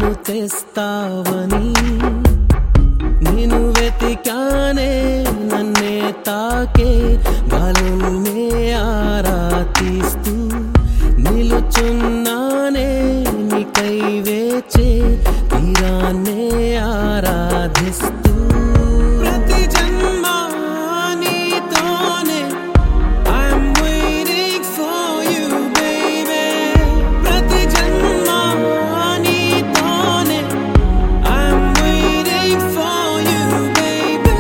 తెస్తావని నేను వెతికానే నన్నే తాకే గాలుల్నే ఆరా తీస్తూ నిలుచున్నానే నీకై వేచే తీరాన్నే ఆరాధిస్తూ ప్రతి జన్మ నీతోనే I'm waiting for you, baby. ప్రతి జన్మ నీతోనే I'm waiting for you, baby.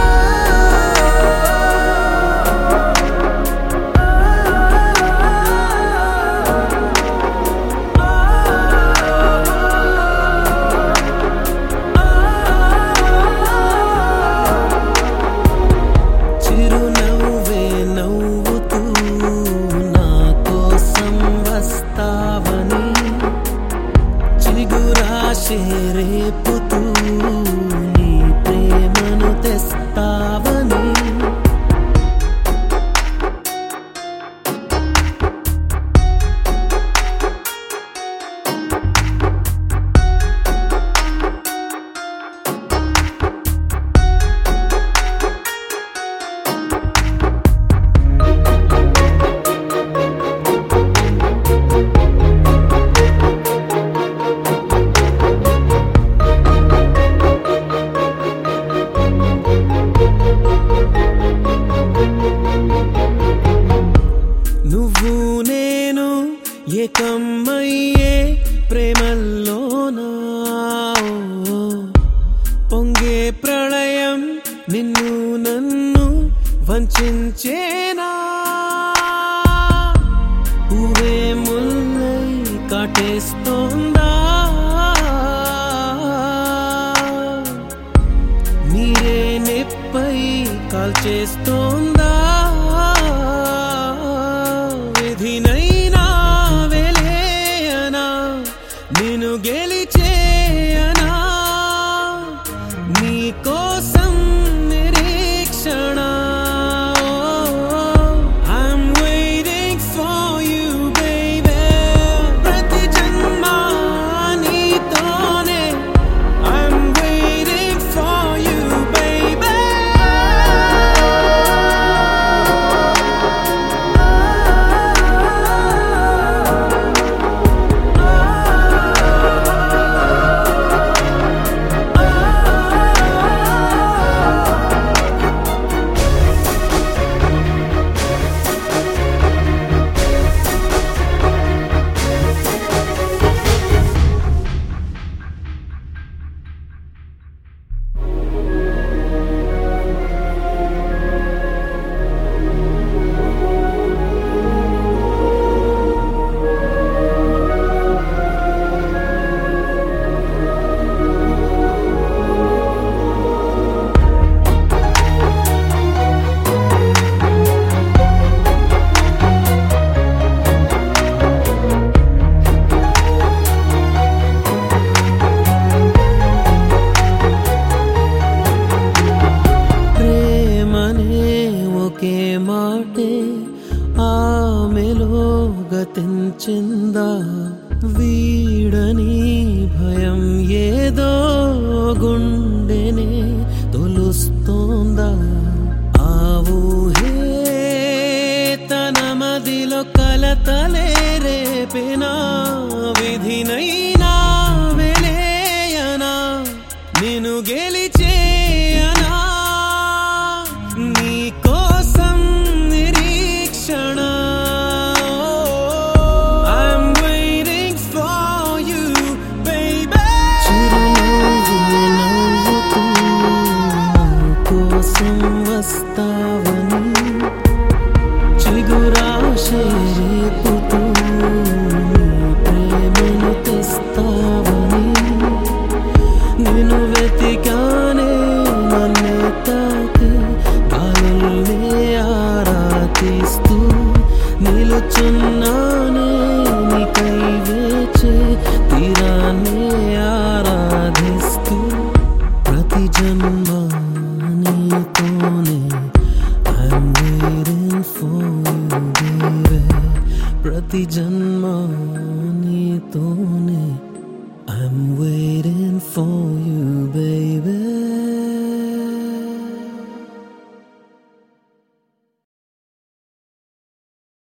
చిరునవ్వే నవ్వుతూ నా కోసం వస్తావని చిగురాశే రేపుతూ నీ ప్రేమను తెస్తావని నువ్వు నేను ఏకమయ్యే ప్రేమల్లోనా ఓ, పొంగే ప్రళయం నిన్ను నన్ను వంచేనా పువ్వే ముల్లై కాటేస్తోందా మీరే నెప్పై కాల్చేస్తోందా విధినైనా వెలేయనా నేను గెలిచేయనా నీ కోసం నిరీక్షణ I'm waiting for you, baby. ప్రతి జన్మ నీతోనే I'm waiting for you, baby. ప్రేమనే ఒకే మాటే ఆమెలో గతించిందా వీడని భయం ఏదో గుండెనే తొలుస్తోందా ఆ ఊహే తన మదిలో కలతలే రేపినా విధినైనా వెలేయనా నేను గెలిచేయనా నీ కోసం నిరీక్షణ I'm waiting for you, baby. చిరునవ్వులే నవ్వుతూ నా కోసం వస్తావని చిగురాశే రేపుతూ నీ ప్రేమను తెస్తావని నేను వెతికానే నన్నే తాకి గాలుల్నే ఆరాధిస్తూ నిలుచున్నానే నీకై వేచే తీరాన్నే ఆరాధిస్తూ ప్రతి జన్మ నీతోనే I'm waiting for you, baby. ప్రతి జన్మ నీతోనే I'm waiting